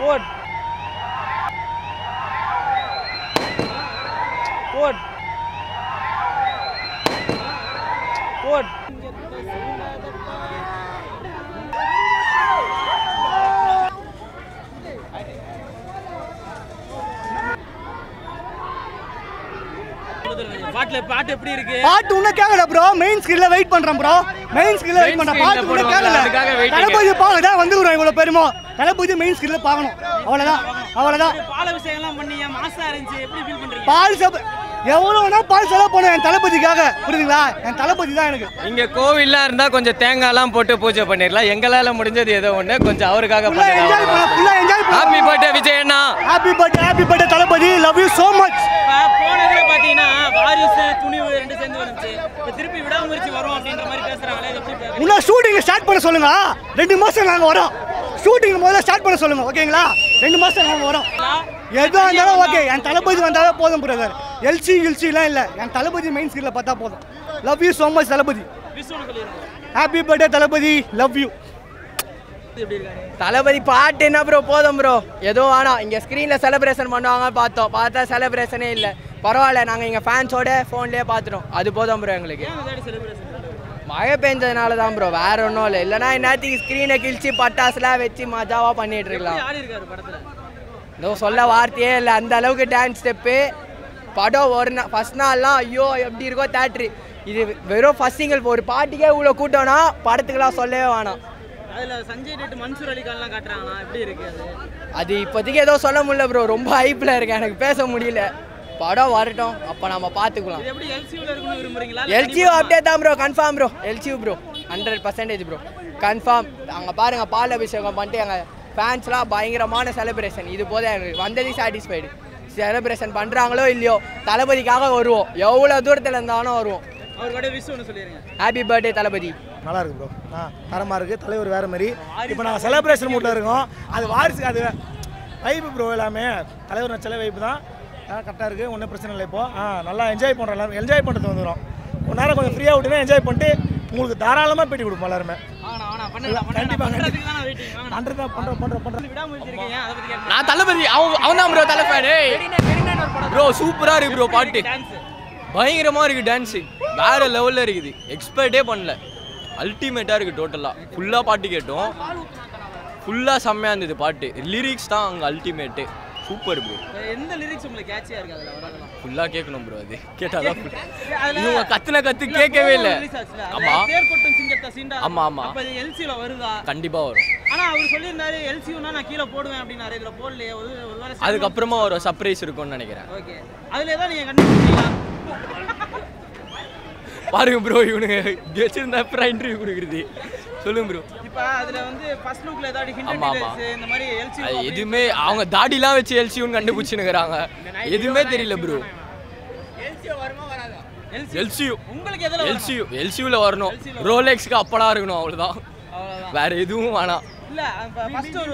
Boat boat boat பாட்டுல பாட்டு எப்படி இருக்கு பாட்டு இன்னும் கேட்கல ப்ரோ மெயின் ஸ்கில்ல வெயிட் பண்றேன் ப்ரோ மெயின் ஸ்கில்ல வெயிட் பண்றேன் பாட்டு இன்னும் கேட்கல தளபதி பார்க்க தான் வந்துக்கிறோம் இவ்வளவு பெருமோ தளபதி மெயின் ஸ்கில்ல பார்க்கணும் அவ்வளவுதான் அவ்வளவுதான் பால விஷயம் எல்லாம் பண்ணீங்க மாசா இருந்துச்சு எப்படி ஃபீல் பண்றீங்க பால் சப் எவ்வளவு வேணா பால் செலவு பண்ணுவேன் என் தளபதிக்காக புரியுதுங்களா என் தளபதி தான் எனக்கு இங்க கோவில்லாம் இருந்தா கொஞ்சம் தேங்காய்லாம் போட்டு பூஜை பண்ணிடலாம் எங்களால முடிஞ்சது ஏதோ ஒண்ணு கொஞ்சம் அவருக்காக ஃபுல்லா என்ஜாய் பண்ண ஃபுல்லா என்ஜாய் ஹாப்பி பண்ண பர்த்டே விஜய் அண்ணா happy birthday happy birthday Thalapathy love you so much இப்ப போனதுல பாத்தீங்கன்னா வாரிசு துணிவு ரெண்டு சேர்ந்து வந்துச்சு இப்ப திருப்பி விடாமுயற்சி வரும் அப்படின்ற மாதிரி பேசுறாங்களே இதை எப்படி பாக்குறீங்க? இன்னும் ஷூட்டிங் ஸ்டார்ட் பண்ண சொல்லுங்க ரெண்டு மாசம் நாங்க வரோம் ஷூட்டிங் முதல்ல ஸ்டார்ட் பண்ண சொல்லுங்க ஓகேங்களா ரெண்டு மாசம் நாங்க வரோம் எதுவாக இருந்தாலும் ஓகே என் தளபதி வந்தாவே போதும் பிரதர் எல்சி கில்சிலாம் இல்லை என் தளபதி மெயின் ஸ்கில்ல பார்த்தா போதும் love you so much Thalapathy விஷ்ணுன்னு சொல்லிடுங்க happy birthday Thalapathy love you எப்படி இருக்காரு தளபதி பாட்டு என்ன ப்ரோ போதும் ப்ரோ ஏதோ வேணாம் இங்கே ஸ்க்ரீனில் செலிப்ரேஷன் பண்ணுவாங்க பார்த்தோம் பார்த்தா செலிப்ரேஷனே இல்லை பரவாயில்ல நாங்கள் எங்கள் ஃபேன்ஸோட ஃபோன்லேயே பார்த்துட்டோம் அது போதும் ப்ரோ எங்களுக்கு ஏன் விளையாடி செலிப்ரேஷன் மழை பெஞ்சதுனால தான் ப்ரோ வேற ஒன்றும் இல்லை இல்லைனா இந்நேரத்துக்கு ஸ்க்ரீனை கிழிச்சு பட்டாசுலாம் வச்சு மஜாவாக பண்ணிட்டு இருக்கலாம் ஆடி இருக்காரு படத்துல இதோ சொல்ல வார்த்தையே இல்லை அந்த அளவுக்கு டான்ஸ் ஸ்டெப்பு படம் ஒரு நாள் ஃபஸ்ட் நாள்லாம் ஐயோ எப்படி இருக்கோ தேட்ரு இது வெறும் ஃபஸ்ட் சிங்கிள் ஒரு பாட்டுக்கே இவ்வளோ கூட்டம்னா படத்துக்கெல்லாம் சொல்லவே வேணாம் அதுல சஞ்சய் டெட் மன்சூர் அலிகான்லாம் காட்டுறாங்களா எப்படி இருக்கு அது அது இப்போதைக்கு ஏதோ சொல்ல முடியல ப்ரோ ரொம்ப ஹைப்பில் இருக்கேன் எனக்கு பேச முடியல படம் வரட்டும் அப்போ நம்ம பார்த்துக்கலாம் இது எப்படி எல்சியூல இருக்கணும்னு விரும்புறீங்களா எல்சியூ அப்படியே தான் bro confirm bro LCU bro hundred percentage bro confirm அங்கே பாருங்க பால் அபிஷேகம் பண்ணிட்டு எங்கள் ஃபேன்ஸ்லாம் பயங்கரமான செலிப்ரேஷன் இது போதும் எனக்கு வந்தது சாட்டிஸ்ஃபைடு செலிப்ரேஷன் பண்ணுறாங்களோ இல்லையோ தளபதிக்காக வருவோம் எவ்வளோ தூரத்தில் இருந்தாலும் வருவோம் அவர் கூட விஷ் ஒன்று சொல்லிடுங்க ஹாப்பி பர்த்டே தளபதி நல்லா இருக்கு ப்ரோ ஆ தரமாக இருக்குது தலைவர் வேறு மாதிரி இப்போ நாங்கள் செலிப்ரேஷன் மூட்டில் இருக்கோம் அது வாரிசு அது வைப்பு ப்ரோ எல்லாமே தலைவர் நச்சல வைப்பு தான் கரெக்டாக இருக்குது ஒன்றும் பிரச்சனை இல்லை இப்போ ஆ நல்லா என்ஜாய் பண்ணுறோம் எல்லாரும் என்ஜாய் பண்ணுறது வந்துடும் கொஞ்ச நேரம் கொஞ்சம் ஃப்ரீயாக விட்டுனா என்ஜாய் பண்ணிட்டு உங்களுக்கு தாராளமாக பேட்டி கொடுப்போம் எல்லாருமே ஆனா ஆனா பண்ணலாம் கண்டிப்பா, பண்ணலாம் பண்றதுக்கு தான் வெயிட்டிங் வாங்க பண்ணுறது தான் பண்ணுறோம் பண்ணுறோம் பண்ணுறோம் விடாமுயற்சி இருக்கீங்க அதை பத்தி கேட்கணும் நான் தளபதி அவன் அவன் தான் ப்ரோ தலைஃபேனு ப்ரோ சூப்பரா இருக்கு ப்ரோ பாட்டு டான்ஸ் பயங்கரமா இருக்கு டான்ஸ் வேற லெவல்ல இருக்குது எக்ஸ்பெக்டே பண்ணல அல்டிமேட்டா இருக்கு டோட்டலா ஃபுல்லா பாட்டு கேட்டோம் ஃபுல்லா செம்மையா இருந்தது பாட்டு லிரிக்ஸ் தான் அங்க அல்டிமேட்டு சூப்பர் ப்ரோ எந்த லிரிக்ஸ் உங்களுக்கு கேட்சியா இருக்கு அதுல வரதெல்லாம் ஃபுல்லா கேட்கணும் ப்ரோ அது கேட்டாதான் full. அதுல- இவங்க கத்துன கத்து கேட்கவே இல்லை release ஆச்சுல, அதுல ஆமா தேர் கொட்டும் சிங்கத்தை சீண்டா ஆமா, ஆமா. அப்ப இது எல்சில வருதா கண்டிப்பா வரும் ஆனா அவர் சொல்லியிருந்தாரு எல்சியூனா நான் கீழே போடுவேன் அப்படின்னாரு இதுல போடலையே ஒரு ஒருவேளை அதுக்கப்புறமா ஒரு சர்ப்ரைஸ் இருக்கும்னு நினைக்கிறேன் ஓகே அதுல ஏதாவது நீங்க கண்டுபிடிச்சீங்களா பாருங்க ப்ரோ இவனுங்க வச்சிருந்தா அப்புறம் இன்டர்வியூ கொடுக்குறது சொல்லுங்க ப்ரோ இப்ப அதுல வந்து ஃபர்ஸ்ட் லுக்ல ஏதாவது ஹிண்ட் ஆமா, ஆமா. டீடைல்ஸ் இந்த மாதிரி எல்சியூ அது எதுவுமே அவங்க தாடிலாம் வச்சு எல்சியூன்னு கண்டுபிடிச்சுனுக்குறாங்க எதுவுமே தெரியல ப்ரோ எல்சியூ உங்களுக்கு எதுல வரணும்? எல்சியூ எல்சியூல வரணும் ரோலெக்ஸ்க்கு அப்படா இருக்கணும் அவ்வளவுதான் அவ்வளவுதான் வேற எதுவும் வேணாம் இல்ல ஃபர்ஸ்ட் ஒரு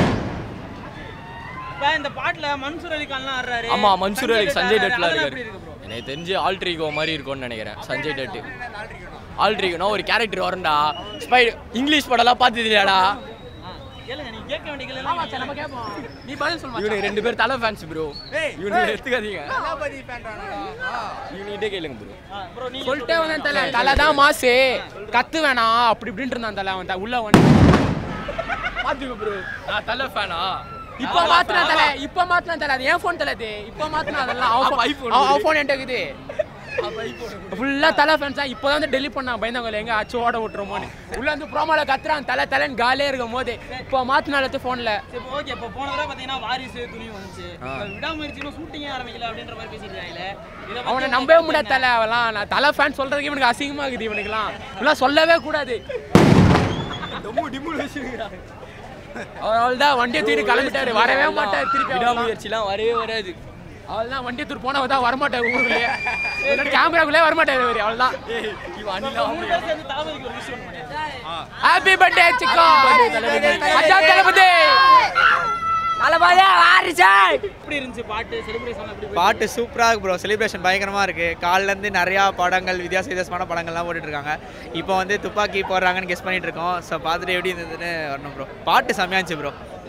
இப்ப இந்த பாட்டுல மன்சூர் அலிகான்லாம் ஆடுறாரு ஆமா மன்சூர் அலி சஞ்சய் டெட்லாம் டெட்லாம் ஆடுறாரு. இருக்காரு அதெல்லாம் எப்படி இருக்கு bro? எனக்கு தெரிஞ்சு ஆல்ட்ரிகோ மாதிரி இருக்கும்னு நினைக்கிறேன் சஞ்சய் டெட் ஆல்ட்ரிகோனா ஒரு கேரக்டர் வரண்டா ஸ்பை இங்கிலீஷ் படம்லாம் பார்த்தது இல்லையாடா ஆ, கேளுங்க நீங்க கேட்க வேண்டிய கேள்வி நம்ம கேட்போம் நீ பதில் சொல்லுமா இவனுக்கு ரெண்டு பேர் தலை ஃபேன்ஸ் ப்ரோ இவனுக்கு எடுத்துக்காதீங்க இவனுக்கிட்டே கேளுங்க ப்ரோ ப்ரோ நீங்க சொல்லிட்டே வந்தேன் தலை தலை தான் மாசு கத்து வேணாம் அப்படி இப்படின்ட்டு இருந்தான் தலை அவன் த- உள்ள வந்து பாத்துக்கோ ப்ரோ நான் தலை ஃபேனா இப்ப மாத்தினா தலை இப்ப மாத்தினா தலை அது என் போன் தலை அது இப்ப மாத்தினா அதெல்லாம் அவன் அப்ப phone- iPhone அவன் அவன் போன் என்கிட்ட இருக்குது ஃபுல்லா தலை ஃபேன்ஸ் தான் இப்போதான் வந்து டெலிட் பண்ணான் பயந்தவங்க எங்க அச்சு ஓட விட்டுருமோன்னு உள்ள வந்து ப்ரோமோல கத்துறான் தலை தலைன்னு காலியே இருக்கும் போது இப்போ மாத்தினால போன்ல சரி ஓகே இப்போ போன தடவை பார்த்தீங்கன்னா வாரிசு துணி வந்துச்சு இப்ப விடாமுயற்சியும் ஷூட்டிங்கே ஆரம்பிக்கல அப்படின்ற மாதிரி பேசிட்டு இருக்காங்களே இதை பத்தி அவனை உங்க நம்பவே கருத்து முடியாது என்ன? தலை அவெல்லாம் நான் தலை ஃபேன் சொல்றதுக்கு இவனுக்கு அசிங்கமா இருக்குது இவனுக்குலாம் இதெல்லாம் சொல்லவே கூடாது அவள் தான் வண்டியை தூக்கி கிளம்பிட்டாரு வரவே மாட்டாரு திருப்பி அவ்வளவுதான். விடாமுயற்சிலாம் வரவே வராது அவள் தான் வண்டியை தூக்கி போனவ தான் வரமாட்டாரு ஊருக்குள்ளே கேமராக்குள்ளே வரமாட்டாரு இவரு அவள் தான் இவன் இப்ப அணிலாம் மூணு பேர் சேர்ந்து தளபதிக்கு ஒரு விஷயம் பண்ணிருக்காங்க. ஹாப்பி பர்த்டே சிக்கோ அச்சா தளபதி எப்படி இருந்துச்சு பாட்டு செலிப்ரேஷன் எப்படி போயிட்டு பாட்டு சூப்பராக இருக்கு ப்ரோ செலிப்ரேஷன் பயங்கரமாக இருக்குது காலிலேருந்து நிறையா படங்கள் வித்தியாச வித்தியாசமான படங்கள்லாம் போட்டுட்டு இருக்காங்க இப்போ வந்து துப்பாக்கி போடுறாங்கன்னு கெஸ் பண்ணிட்டு இருக்கோம் ஸோ பார்த்துட்டு எப்படி இருந்ததுன்னு வரணும் ப்ரோ பாட்டு செம்மையா இருந்துச்சு ப்ரோ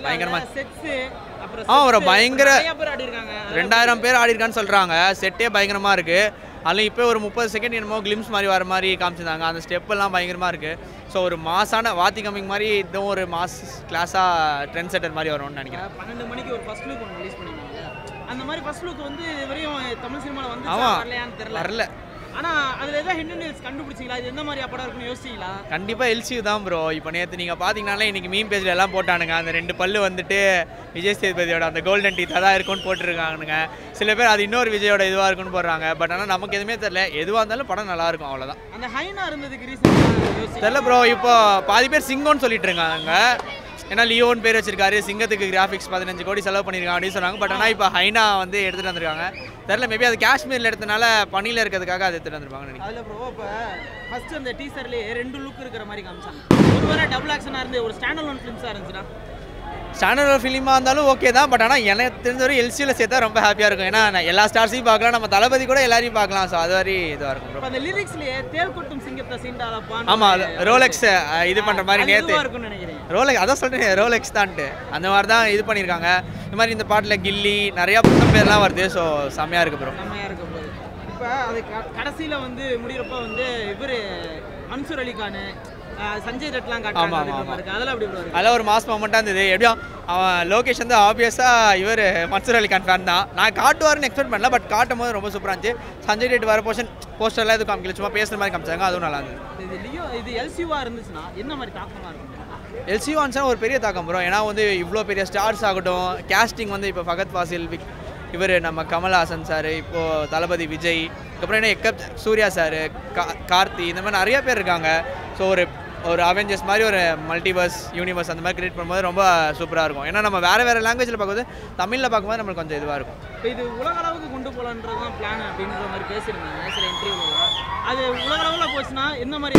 பயங்கரமாக செட்ஸ் அப்புறம் ஆ, ஒரு sets, பயங்கர- நிறைய பேர் ஆடி இருக்காங்க ரெண்டாயிரம் பேர் ஆடி இருக்கான்னு சொல்கிறாங்க செட்டே பயங்கரமாக இருக்குது அதில் இப்போ ஒரு முப்பது செகண்ட் என்னமோ கிளிம்ஸ் மாதிரி வர மாதிரி காமிச்சிருந்தாங்க அந்த ஸ்டெப்பெல்லாம் பயங்கரமாக இருக்குது ஸோ ஒரு மாசான வாத்தி கம்மிங் மாதிரி இதுவும் ஒரு மாஸ் கிளாஸாக ட்ரெண்ட் செட்டர் மாதிரி வரும்னு நினைக்கிறேன் பன்னெண்டு மணிக்கு ஒரு ஃபர்ஸ்ட் லுக் ஒன்று ரிலீஸ் பண்ணிருந்தாங்க அந்த மாதிரி ஃபர்ஸ்ட் லுக் வந்து இது வரையும் தமிழ் சினிமாவில் வந்து ஆமா. வரலையான்னு தெரியல வரல ஆனா அதுல ஏதாவது ஹிடன் நியூஸ் கண்டுபிடிச்சிங்களா இது எந்த மாதிரி படம் இருக்குன்னு யோசிச்சீங்களா கண்டிப்பாக எல்சியூ தான் ப்ரோ இப்போ நேற்று நீங்கள் பார்த்தீங்கனாலே இன்றைக்கி மீன் பேஜில் எல்லாம் போட்டானுங்க அந்த ரெண்டு பல்லு வந்துட்டு விஜய் சேதுபதியோட அந்த கோல்டன் டீத் தான் இருக்கும்னு போட்டிருக்கானுங்க சில பேர் அது இன்னொரு விஜயோட இதுவாக இருக்கும்னு போடுறாங்க பட் ஆனால் நமக்கு எதுவுமே தெரியல எதுவாக இருந்தாலும் படம் நல்லா இருக்கும் அவ்வளோதான் அந்த ஹைனா இருந்ததுக்கு ரீசன் யோசிச்சு தெரில ப்ரோ இப்போ பாதி பேர் சிங்கம்னு சொல்லிட்டு இருக்காங்க ஏன்னா லியோன்னு பேர் வச்சிருக்காரு சிங்கத்துக்கு கிராஃபிக்ஸ் பதினஞ்சு கோடி செலவு பண்ணியிருக்காங்க அப்படின்னு சொன்னாங்க பட் ஆனால் இப்போ ஹைனா வந்து எடுத்துகிட்டு வந்திருக்காங்க தெரில மேபி அது காஷ்மீரில் எடுத்தனால பனியில் இருக்கிறதுக்காக அது எடுத்துகிட்டு வந்திருப்பாங்கன்னு நினைக்கிறேன் அதுல ப்ரோ இப்போ ஃபர்ஸ்ட் அந்த டீசர்லயே ரெண்டு லுக் இருக்கிற மாதிரி காமிச்சாங்க ஒரு வேளை டபுள் ஆக்ஷனா இருந்து ஒரு ஸ்டாண்ட் அலோன் ஃபிலிம்ஸா இருந்துச்சுன்னா ஸ்டாண்டர்ட் ஃபிலிமாக இருந்தாலும் ஓகே தான் பட் ஆனால் எனக்கு தெரிஞ்சவரை எல்சியில் சேர்த்தா ரொம்ப ஹாப்பியாக இருக்கும் ஏன்னா நான் எல்லா ஸ்டார்ஸையும் பார்க்கலாம் நம்ம தளபதி கூட எல்லாரையும் பார்க்கலாம் ஸோ அது வரை இதுவாக இருக்கும் இப்போ ப்ரோ அந்த லிரிக்ஸ்லயே தேல் கொட்டும் சிங்கத்தை சீண்டாலப்பான் ஆமாம் ரோலெக்ஸ் இது பண்ணுற மாதிரி நேற்று இதுவா இருக்கும்னு நினைக்கிறேன் ரோலெக்ஸ் அதான் சொல்கிறேன் ரோலெக்ஸ் தான்ட்டு அந்த மாதிரி தான் இது பண்ணியிருக்காங்க இந்த மாதிரி இந்த பாட்டில் கில்லி நிறையா புத்தம் பேர்லாம் வருது ஸோ செம்மையாக இருக்குது ப்ரோ செம்மையா இருக்க போகுது இப்போ அது க- கடைசியில வந்து முடியிறப்ப வந்து இவரு மன்சூர் அலிகானு அஹ், சஞ்சய் தட்லாம் ஆமா, ஆமா, காட்டுறாங்க ஆமா. இருக்கு அதெல்லாம் அப்படி ப்ரோ இருக்கு அதெல்லாம் ஒரு மாஸ் மொமெண்ட்டாக இருந்தது எப்படியும் அவன் லோகேஷ் வந்து ஆப்வியஸாக இவர் மன்சூர் அலி கான் ஃபேன் தான் நான் காட்டுவாருன்னு எக்ஸ்பெக்ட் பண்ணல பட் காட்டும் போது ரொம்ப சூப்பராக இருந்துச்சு சஞ்சய் டேட் வர போர்ஷன் போஸ்டர்லாம் எதுவும் காமிக்கல சும்மா பேசுகிற மாதிரி காமிச்சாங்க அதுவும் நல்லா இருந்தது இது லியோ இது எல்சியூவா இருந்துச்சுன்னா என்ன மாதிரி தாக்கமா இருக்கும் எல்சி வான்ஸ்னா ஒரு பெரிய தாக்கம் ப்ரோ ஏன்னா வந்து இவ்வளோ பெரிய ஸ்டார்ஸ் ஆகட்டும் கேஸ்டிங் வந்து இப்போ ஃபகத் ஃபாசில் விக் இவர் நம்ம கமல்ஹாசன் சார் இப்போது தளபதி விஜய் அப்புறம் என்ன எக்கப் சூர்யா சார் கா கார்த்தி இந்த மாதிரி நிறைய பேர் இருக்காங்க ஸோ ஒரு ஒரு அவெஞ்சர்ஸ் மாதிரி ஒரு மல்டிவர்ஸ் யூனிவர்ஸ் அந்த மாதிரி கிரியேட் பண்ணும்போது ரொம்ப சூப்பராக இருக்கும் ஏன்னா நம்ம வேறு வேறு லாங்குவேஜில் பார்க்கும்போது தமிழில் பார்க்கும்போது நம்மளுக்கு கொஞ்சம் இதுவாக இருக்கும் இப்போ இது உலக அளவுக்கு கொண்டு போகலான்றது தான் பிளான் அப்படின்ற மாதிரி பேசியிருந்தாங்க சில இன்டர்வியூலாம் அது உலக அளவில் போச்சுன்னா என்ன மாதிரி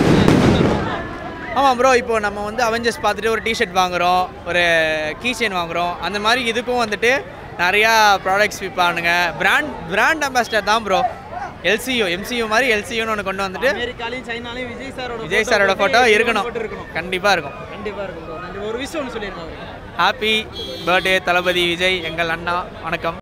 ஆமாம் ப்ரோ இப்போ நம்ம வந்து அவெஞ்சர்ஸ் பார்த்துட்டு ஒரு டிஷர்ட் வாங்குறோம் ஒரு கீ செயின் வாங்குறோம் அந்த மாதிரி இதுக்கும் வந்துட்டு நிறையா ப்ராடக்ட்ஸ் விற்பானுங்க பிராண்ட் பிராண்ட் அம்பாசிடர் தான் ப்ரோ எல்சியூ எம்சியூ மாதிரி எல்சியூன்னு ஒன்று கொண்டு வந்துட்டு அமெரிக்காலையும் சைனாலையும் விஜய் சாரோட விஜய் சாரோட ஃபோட்டோ இருக்கணும் போட்டு இருக்கணும் கண்டிப்பாக இருக்கும் கண்டிப்பாக இருக்கும் bro. நன்றி ஒரு விஷயம் ஒன்று சொல்லியிருக்காங்க ஹாப்பி பர்த்டே தளபதி விஜய் எங்கள் அண்ணா வணக்கம்